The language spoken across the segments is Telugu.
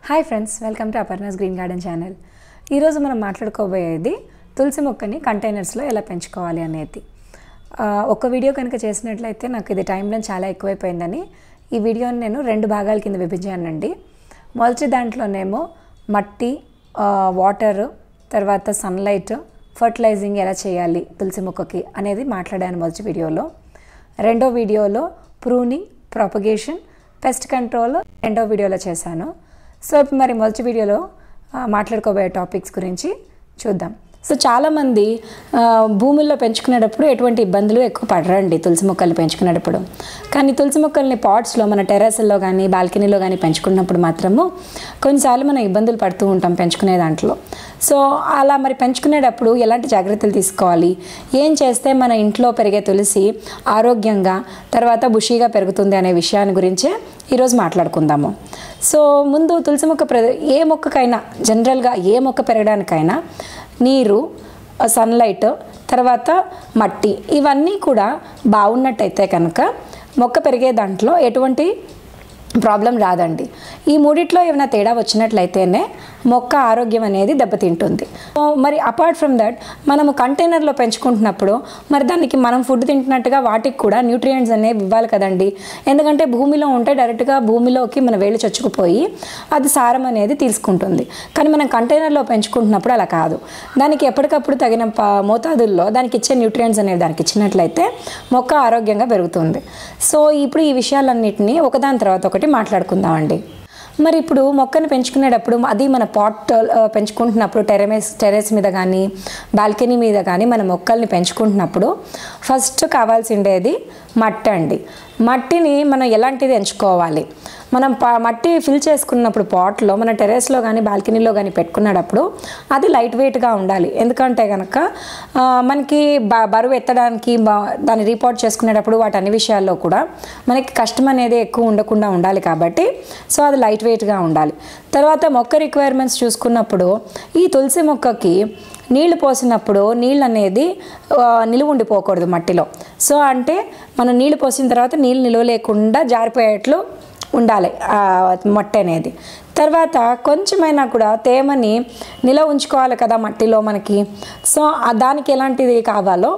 hi friends welcome to Aparna's green garden channel ఈరోజు మనం మాట్లాడుకోబోయేది తులసి మొక్కని కంటైనర్స్లో ఎలా పెంచుకోవాలి అనేది ఆ, ఒక వీడియో కనుక చేసినట్లయితే నాకు ఇది టైం లైన్ చాలా ఎక్కువైపోయిందని ఈ వీడియోని నేను రెండు భాగాల కింద విభజించానండి మొదటి దాంట్లోనేమో మట్టి వాటర్ తర్వాత సన్లైట్ ఫర్టిలైజింగ్ ఎలా చేయాలి తులసి మొక్కకి అనేది మాట్లాడాను మొదటి వీడియోలో రెండో వీడియోలో ప్రూనింగ్ ప్రాపగేషన్ పెస్ట్ కంట్రోల్ రెండో వీడియోలో చేశాను సో ఇప్పుడు మరి మొదటి వీడియోలో ఆ, మాట్లాడుకోబోయే టాపిక్స్ గురించి చూద్దాం సో చాలామంది ఆ, భూముల్లో పెంచుకునేటప్పుడు ఎటువంటి ఇబ్బందులు ఎక్కువ పడరండి తులసి మొక్కలు పెంచుకునేటప్పుడు కానీ తులసి మొక్కల్ని పాట్స్లో మన టెర్రస్లో కానీ బాల్కనీలో కానీ పెంచుకున్నప్పుడు మాత్రము కొన్నిసార్లు మనం ఇబ్బందులు పడుతూ ఉంటాం పెంచుకునే దాంట్లో సో అలా మరి పెంచుకునేటప్పుడు ఎలాంటి జాగ్రత్తలు తీసుకోవాలి ఏం చేస్తే మన ఇంట్లో పెరిగే తులసి ఆరోగ్యంగా తర్వాత బుషీగా పెరుగుతుంది అనే విషయాన్ని గురించే ఈరోజు మాట్లాడుకుందాము సో ముందు తులసి మొక్క ప్ర ఏ మొక్కకైనా జనరల్గా ఏ మొక్క పెరగడానికైనా నీరు సన్లైట్ తర్వాత మట్టి ఇవన్నీ కూడా బాగున్నట్టయితే కనుక మొక్క పెరిగే దాంట్లో ఎటువంటి ప్రాబ్లం రాదండి ఈ మూడిట్లో ఏమైనా తేడా వచ్చినట్లయితేనే మొక్క ఆరోగ్యం అనేది దెబ్బతింటుంది సో మరి అపార్ట్ ఫ్రమ్ దట్ మనము కంటైనర్లో పెంచుకుంటున్నప్పుడు మరి దానికి మనం ఫుడ్ తింటున్నట్టుగా వాటికి కూడా న్యూట్రియంట్స్ అనేవి ఇవ్వాలి కదండి ఎందుకంటే భూమిలో ఉంటే డైరెక్ట్గా భూమిలోకి మన వేళ్ళు చొచ్చుకుపోయి అది సారం అనేది తీసుకుంటుంది కానీ మనం కంటైనర్లో పెంచుకుంటున్నప్పుడు అలా కాదు దానికి ఎప్పటికప్పుడు తగిన ప- మోతాదుల్లో దానికి ఇచ్చే న్యూట్రియంట్స్ అనేవి దానికి ఇచ్చినట్లయితే మొక్క ఆరోగ్యంగా పెరుగుతుంది సో ఇప్పుడు ఈ విషయాలన్నింటినీ ఒకదాని తర్వాత ఒకటి మాట్లాడుకుందామండి మరి ఇప్పుడు మొక్కను పెంచుకునేటప్పుడు అది మన పాట్ ఆ, పెంచుకుంటున్నప్పుడు టెరమెస్ టెరెస్ మీద కానీ బాల్కనీ మీద కానీ మన మొక్కల్ని పెంచుకుంటున్నప్పుడు ఫస్ట్ కావాల్సిండేది మట్టి అండి మట్టిని మనం ఎలాంటిది ఎంచుకోవాలి మనం ప మట్టి ఫిల్ చేసుకున్నప్పుడు పాట్లో మన టెరెస్లో కానీ బాల్కనీలో కానీ పెట్టుకునేటప్పుడు అది లైట్ వెయిట్గా ఉండాలి ఎందుకంటే కనుక ఆ, మనకి బ బరువు ఎత్తడానికి బ- దాన్ని రిపోర్ట్ చేసుకునేటప్పుడు వాటి అన్ని విషయాల్లో కూడా మనకి కష్టం అనేది ఎక్కువ ఉండకుండా ఉండాలి కాబట్టి సో అది లైట్ వెయిట్గా ఉండాలి తర్వాత మొక్క రిక్వైర్మెంట్స్ చూసుకున్నప్పుడు ఈ తులసి మొక్కకి నీళ్లు పోసినప్పుడు నీళ్ళు అనేది ఆ, నిలువ ఉండిపోకూడదు మట్టిలో సో అంటే మనం నీళ్లు పోసిన తర్వాత నీళ్ళు నిలువ లేకుండా జారిపోయేట్లు ఉండాలి ఆ మట్టి అనేది తర్వాత కొంచెమైనా కూడా తేమని నిలవ ఉంచుకోవాలి కదా మట్టిలో మనకి సో ఆ దానికి ఎలాంటిది కావాలో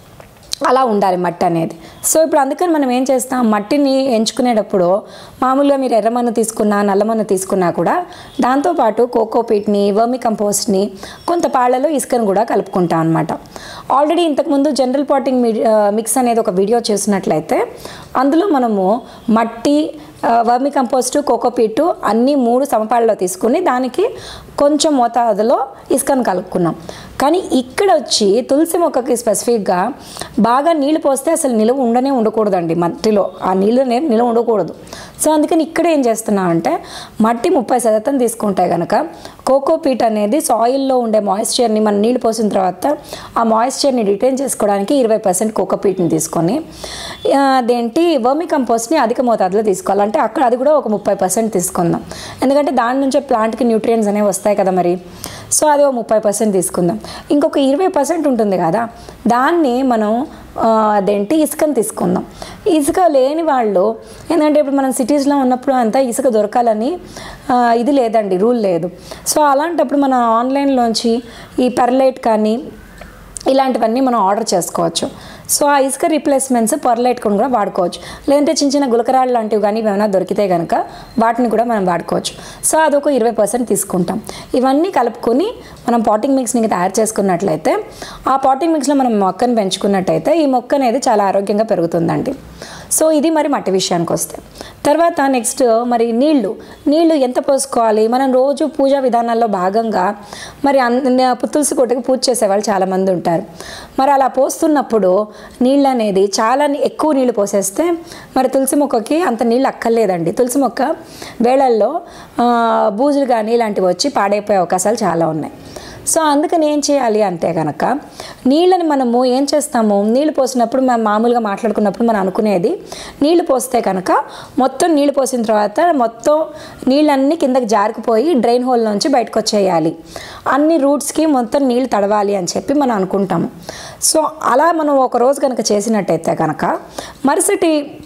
అలా ఉండాలి మట్టి అనేది సో ఇప్పుడు అందుకని మనం ఏం చేస్తాం మట్టిని ఎంచుకునేటప్పుడు మామూలుగా మీరు ఎర్రమన్ను తీసుకున్నా నల్లమన్ను తీసుకున్నా కూడా దాంతోపాటు కోకోపీట్ని వర్మి కంపోస్ట్ని కొంత పాళ్ళలో ఇసుకను కూడా కలుపుకుంటాం అనమాట ఆల్రెడీ ఇంతకుముందు జనరల్ పాటింగ్ మిక్స్ అనేది ఒక వీడియో చేసినట్లయితే అందులో మనము మట్టి వర్మి కంపోస్టు కోకోపీటు అన్నీ మూడు సమపాళ్ళలో తీసుకుని దానికి కొంచెం మోతాదులో ఇసుకను కలుపుకున్నాం కానీ ఇక్కడ వచ్చి తులసి మొక్కకి స్పెసిఫిక్గా బాగా నీళ్ళు పోస్తే అసలు నిలువ ఉండనే ఉండకూడదండి మట్టిలో ఆ నీళ్ళు అనేది నిలువ ఉండకూడదు సో అందుకని ఇక్కడ ఏం చేస్తున్నామంటే మట్టి ముప్పై శాతం తీసుకుంటే కనుక కోకోపీట్ అనేది సాయిల్లో ఉండే మాయిశ్చర్ని మనం నీళ్ళు పోసిన తర్వాత ఆ మాయిశ్చర్ని రిటైన్ చేసుకోవడానికి ఇరవై పర్సెంట్ కోకోపీట్ని తీసుకొని ఆ, అదేంటి వర్మి కంపోస్ట్ని అధిక మోతాదులో తీసుకోవాలి అంటే అక్కడ అది కూడా ఒక ముప్పై పర్సెంట్ తీసుకుందాం ఎందుకంటే దాని నుంచే ప్లాంట్కి న్యూట్రియంట్స్ అనేవి వస్తాయి కదా మరి సో అది ఒక ముప్పై పర్సెంట్ తీసుకుందాం ఇంకొక ఇరవై పర్సెంట్ ఉంటుంది కదా దాన్ని మనం ఆ, అదేంటి ఇసుకని తీసుకుందాం ఇసుక లేని వాళ్ళు ఎందుకంటే ఇప్పుడు మనం సిటీస్లో ఉన్నప్పుడు అంతా ఇసుక దొరకాలని ఆ, ఇది లేదండి రూల్ లేదు సో అలాంటప్పుడు మనం ఆన్లైన్లోంచి ఈ పెర్లైట్ కానీ ఇలాంటివన్నీ మనం ఆర్డర్ చేసుకోవచ్చు సో ఆ ఇసుక రీప్లేస్మెంట్స్ పర్లైట్ కూడా వాడుకోవచ్చు లేదంటే చిన్న చిన్న గులకరాళ్ళు లాంటివి కానీ ఏమైనా దొరికితే కనుక వాటిని కూడా మనం వాడుకోవచ్చు సో అదొక ఇరవై పర్సెంట్ తీసుకుంటాం ఇవన్నీ కలుపుకొని మనం పాటింగ్ మిక్స్ని తయారు చేసుకున్నట్లయితే ఆ పాటింగ్ మిక్స్లో మనం మొక్కను పెంచుకున్నట్టయితే ఈ మొక్క అనేది చాలా ఆరోగ్యంగా పెరుగుతుందండి సో ఇది మరి మట్టి విషయానికి వస్తే తర్వాత నెక్స్ట్ మరి నీళ్లు నీళ్లు ఎంత పోసుకోవాలి మనం రోజు పూజా విధానాల్లో భాగంగా మరి అన్ని తులసి కోటకి పూజ చేసేవాళ్ళు చాలామంది ఉంటారు మరి అలా పోస్తున్నప్పుడు నీళ్ళు అనేది చాలా ని- ఎక్కువ నీళ్ళు పోసేస్తే మరి తులసి మొక్కకి అంత నీళ్ళు అక్కర్లేదండి తులసి మొక్క వేళల్లో ఆ, బూజులు కానీ ఇలాంటివి వచ్చి పాడైపోయే అవకాశాలు చాలా ఉన్నాయి సో అందుకని ఏం చేయాలి అంటే కనుక నీళ్ళని మనము ఏం చేస్తాము నీళ్ళు పోసినప్పుడు మనం మామూలుగా మాట్లాడుకున్నప్పుడు మనం అనుకునేది నీళ్ళు పోస్తే కనుక మొత్తం నీళ్ళు పోసిన తర్వాత మొత్తం నీళ్ళన్నీ కిందకి జారుకుపోయి డ్రైన్ హోల్ నుంచి బయటకు వచ్చేయాలి అన్ని రూట్స్కి మొత్తం నీళ్ళు తడవాలి అని చెప్పి మనం అనుకుంటాము సో అలా మనం ఒక రోజు కనుక చేసినట్టయితే కనుక మరుసటి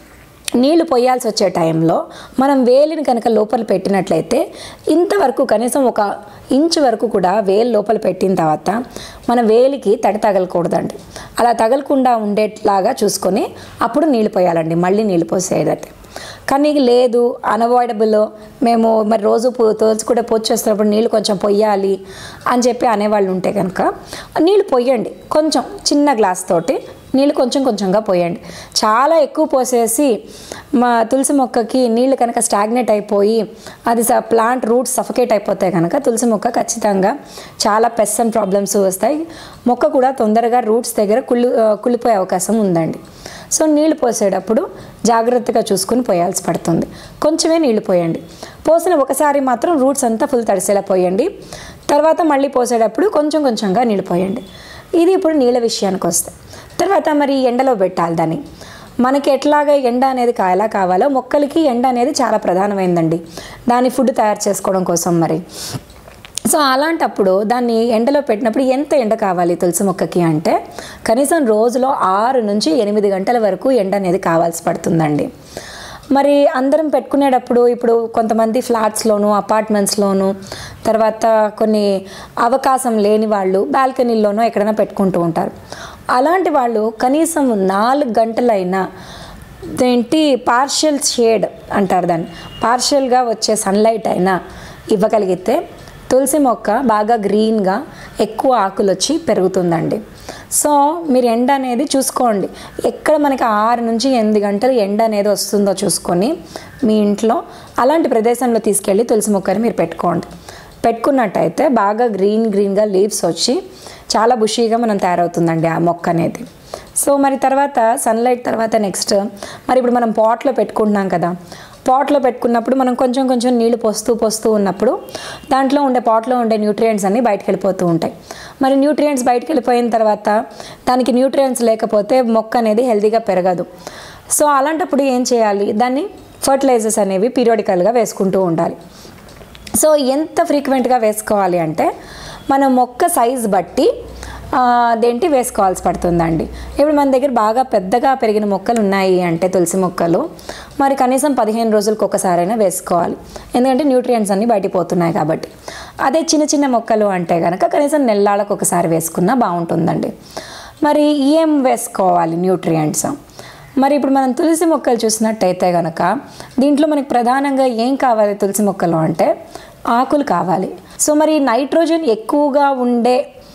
నీళ్లు పోయాల్సి వచ్చే టైంలో మనం వేలిని కనుక లోపల పెట్టినట్లయితే ఇంతవరకు కనీసం ఒక ఇంచు వరకు కూడా వేలు లోపల పెట్టిన తర్వాత మన వేలికి తడి తగలకూడదండి అలా తగలకుండా ఉండేట్లాగా చూసుకొని అప్పుడు నీళ్ళు పోయాలండి మళ్ళీ నీళ్ళు పోసేదైతే కానీ లేదు అన్అవాయిడబుల్ మేము మరి రోజు పో- తోచుకుంటే పోచి చేస్తున్నప్పుడు నీళ్ళు కొంచెం పొయ్యాలి అని చెప్పి అనేవాళ్ళు ఉంటే కనుక నీళ్ళు పొయ్యండి కొంచెం చిన్న గ్లాస్ తోటి నీళ్ళు కొంచెం కొంచెంగా పోయండి చాలా ఎక్కువ పోసేసి మా తులసి మొక్కకి నీళ్ళు కనుక స్టాగ్నేట్ అయిపోయి అది స ప్లాంట్ రూట్స్ సఫకేట్ అయిపోతే కనుక తులసి మొక్క ఖచ్చితంగా చాలా పెస్ అండ్ ప్రాబ్లమ్స్ వస్తాయి మొక్క కూడా తొందరగా రూట్స్ దగ్గర కుళ్ళి ఆ, కుళ్ళిపోయే అవకాశం ఉందండి సో నీళ్లు పోసేటప్పుడు జాగ్రత్తగా చూసుకుని పోయాల్సి పడుతుంది కొంచెమే నీళ్లు పోయండి పోసిన ఒకసారి మాత్రం రూట్స్ అంతా ఫుల్ తడిసేలా పోయండి తర్వాత మళ్ళీ పోసేటప్పుడు కొంచెం కొంచెంగా నీళ్ళు పోయండి ఇది ఇప్పుడు నీళ్ళ విషయానికి వస్తే తర్వాత మరి ఎండలో పెట్టాలి దాన్ని మనకి ఎట్లాగా ఎండ అనేది కా- ఎలా కావాలో మొక్కలకి ఎండ అనేది చాలా ప్రధానమైందండి దాని ఫుడ్ తయారు చేసుకోవడం కోసం మరి సో అలాంటప్పుడు దాన్ని ఎండలో పెట్టినప్పుడు ఎంత ఎండ కావాలి తులసి మొక్కకి అంటే కనీసం రోజులో ఆరు నుంచి ఎనిమిది గంటల వరకు ఎండ అనేది కావాల్సి పడుతుందండి మరి అందరం పెట్టుకునేటప్పుడు ఇప్పుడు కొంతమంది ఫ్లాట్స్లోను అపార్ట్మెంట్స్లోను తర్వాత కొన్ని అవకాశం లేని వాళ్ళు బాల్కనీల్లోనో ఎక్కడైనా పెట్టుకుంటూ ఉంటారు అలాంటి వాళ్ళు కనీసం నాలుగు గంటలైనా ఏంటి పార్షియల్ షేడ్ అంటారు దాన్ని పార్షియల్గా వచ్చే సన్లైట్ అయినా ఇవ్వగలిగితే తులసి మొక్క బాగా గ్రీన్గా ఎక్కువ ఆకులు వచ్చి పెరుగుతుందండి సో మీరు ఎండ అనేది చూసుకోండి ఎక్కడ మనకి ఆరు నుంచి ఎనిమిది గంటలు ఎండ అనేది వస్తుందో చూసుకొని మీ ఇంట్లో అలాంటి ప్రదేశంలో తీసుకెళ్ళి తులసి మొక్కని మీరు పెట్టుకోండి పెట్టుకున్నట్టయితే బాగా గ్రీన్ గ్రీన్గా లీవ్స్ వచ్చి చాలా బుషీగా మనం తయారవుతుందండి ఆ మొక్క అనేది సో మరి తర్వాత సన్లైట్ తర్వాత నెక్స్ట్ మరి ఇప్పుడు మనం పాట్లో పెట్టుకుంటున్నాం కదా పాట్లో పెట్టుకున్నప్పుడు మనం కొంచెం కొంచెం నీళ్లు పోస్తూ పోస్తూ ఉన్నప్పుడు దాంట్లో ఉండే పాట్లో ఉండే న్యూట్రియంట్స్ అన్నీ బయటకు వెళ్ళిపోతూ ఉంటాయి మరి న్యూట్రియంట్స్ బయటకు వెళ్ళిపోయిన తర్వాత దానికి న్యూట్రియంట్స్ లేకపోతే మొక్క అనేది హెల్తీగా పెరగదు సో అలాంటప్పుడు ఏం చేయాలి దాన్ని ఫర్టిలైజర్స్ అనేవి పీరియాడికల్గా వేసుకుంటూ ఉండాలి సో ఎంత ఫ్రీక్వెంట్గా వేసుకోవాలి అంటే మన మొక్క సైజ్ బట్టి ఆ, అదేంటి వేసుకోవాల్సి పడుతుందండి ఇప్పుడు మన దగ్గర బాగా పెద్దగా పెరిగిన మొక్కలు ఉన్నాయి అంటే తులసి మొక్కలు మరి కనీసం పదిహేను రోజులకు ఒకసారైనా వేసుకోవాలి ఎందుకంటే న్యూట్రియంట్స్ అన్నీ బయటికి పోతున్నాయి కాబట్టి అదే చిన్న చిన్న మొక్కలు అంటే కనుక కనీసం నెల్లాళ్ళకు ఒకసారి వేసుకున్నా బాగుంటుందండి మరి ఏం వేసుకోవాలి న్యూట్రియంట్స్ మరి ఇప్పుడు మనం తులసి మొక్కలు చూసినట్టయితే కనుక దీంట్లో మనకి ప్రధానంగా ఏం కావాలి తులసి మొక్కలు అంటే ఆకులు కావాలి సో మరి నైట్రోజన్ ఎక్కువగా ఉండే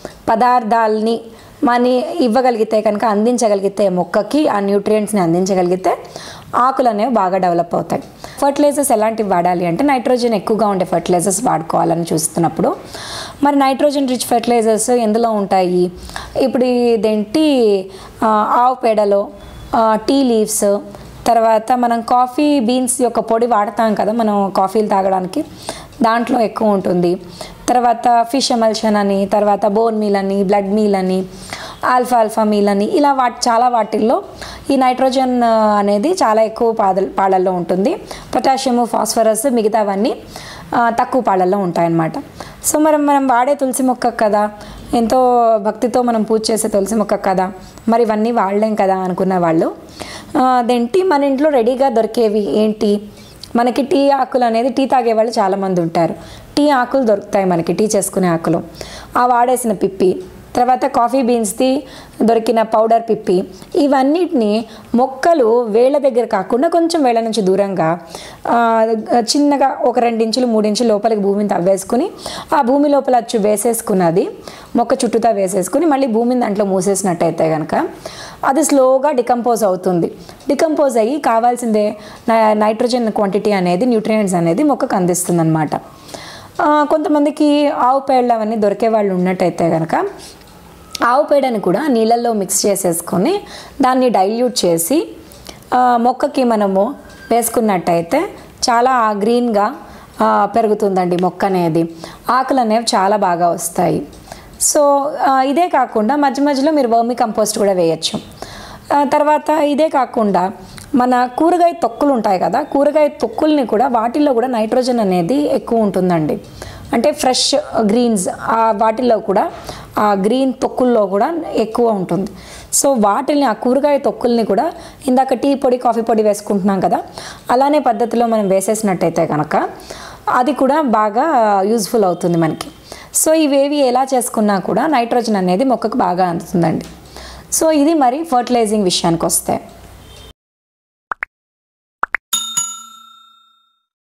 పదార్థాలని మని ఇవ్వగలిగితే కనుక అందించగలిగితే మొక్కకి ఆ న్యూట్రియంట్స్ని అందించగలిగితే ఆకులు అనేవి బాగా డెవలప్ అవుతాయి ఫర్టిలైజర్స్ ఎలాంటివి వాడాలి అంటే నైట్రోజన్ ఎక్కువగా ఉండే ఫర్టిలైజర్స్ వాడుకోవాలని చూస్తున్నప్పుడు మరి నైట్రోజన్ రిచ్ ఫర్టిలైజర్స్ ఎందులో ఉంటాయి ఇప్పుడు ఇదేంటి ఆ, ఆవు పేడలో ఆ, టీ లీవ్స్ తర్వాత మనం కాఫీ బీన్స్ యొక్క పొడి వాడతాం కదా మనం కాఫీలు తాగడానికి దాంట్లో ఎక్కువ ఉంటుంది తర్వాత ఫిష్ ఎమల్షన్ అని తర్వాత బోన్ మీల్ అని బ్లడ్ మీల్ అని ఆల్ఫా ఆల్ఫా మీల్ అని ఇలా వాటి చాలా వాటిల్లో ఈ నైట్రోజన్ ఆ, అనేది చాలా ఎక్కువ పాదల్ పాలల్లో ఉంటుంది పొటాషియము ఫాస్ఫరస్ మిగతావన్నీ ఆ, తక్కువ పాలల్లో ఉంటాయన్నమాట సో మరి మనం వాడే తులసి మొక్క కదా ఎంతో భక్తితో మనం పూజ చేసే తులసి మొక్క కదా మరి ఇవన్నీ వాడలేం కదా అనుకున్న వాళ్ళు ఆ, అదేంటి మన ఇంట్లో రెడీగా దొరికేవి ఏంటి మనకి టీ ఆకులు అనేది టీ తాగే వాళ్ళు చాలామంది ఉంటారు టీ ఆకులు దొరుకుతాయి మనకి టీ చేసుకునే ఆకులు ఆ వాడేసిన పిప్పి తర్వాత కాఫీ బీన్స్ది దొరికిన పౌడర్ పిప్పి ఇవన్నిటిని మొక్కలు వేళ్ళ దగ్గర కాకుండా కొంచెం వేళ్ళ నుంచి దూరంగా ఆ, చిన్నగా ఒక రెండించులు మూడించులు లోపలికి భూమిని తవ్వేసుకుని ఆ భూమి లోపల అచ్చు వేసేసుకున్నది మొక్క చుట్టూతా వేసేసుకుని మళ్ళీ భూమిని దాంట్లో మూసేసినట్టయితే కనుక అది స్లోగా డికంపోజ్ అవుతుంది డికంపోజ్ అయ్యి కావాల్సిందే నై- నైట్రోజన్ క్వాంటిటీ అనేది న్యూట్రియంట్స్ అనేది మొక్కకు అందిస్తుంది అనమాట కొంతమందికి ఆవు పేడలు అవన్నీ దొరికే వాళ్ళు ఉన్నట్టయితే కనుక ఆవు పేడని కూడా నీళ్ళల్లో మిక్స్ చేసేసుకొని దాన్ని డైల్యూట్ చేసి ఆ, మొక్కకి మనము వేసుకున్నట్టయితే చాలా గ్రీన్గా ఆ, పెరుగుతుందండి మొక్క అనేది ఆకులు అనేవి చాలా బాగా వస్తాయి సో ఆ, ఇదే కాకుండా మధ్య మధ్యలో మీరు వర్మి కంపోస్ట్ కూడా వేయచ్చు ఆ, తర్వాత ఇదే కాకుండా మన కూరగాయ తొక్కులు ఉంటాయి కదా కూరగాయ తొక్కుల్ని కూడా వాటిల్లో కూడా నైట్రోజన్ అనేది ఎక్కువ ఉంటుందండి అంటే ఫ్రెష్ గ్రీన్స్ ఆ వాటిల్లో కూడా ఆ గ్రీన్ తొక్కుల్లో కూడా ఎక్కువ ఉంటుంది సో వాటిని ఆ కూరగాయ తొక్కుల్ని కూడా ఇందాక టీ పొడి కాఫీ పొడి వేసుకుంటున్నాం కదా అలానే పద్ధతిలో మనం వేసేసినట్టయితే కనుక అది కూడా బాగా యూజ్ఫుల్ అవుతుంది మనకి సో ఇవేవి ఎలా చేసుకున్నా కూడా నైట్రోజన్ అనేది మొక్కకు బాగా అందుతుందండి సో ఇది మరి ఫర్టిలైజింగ్ విషయానికి వస్తే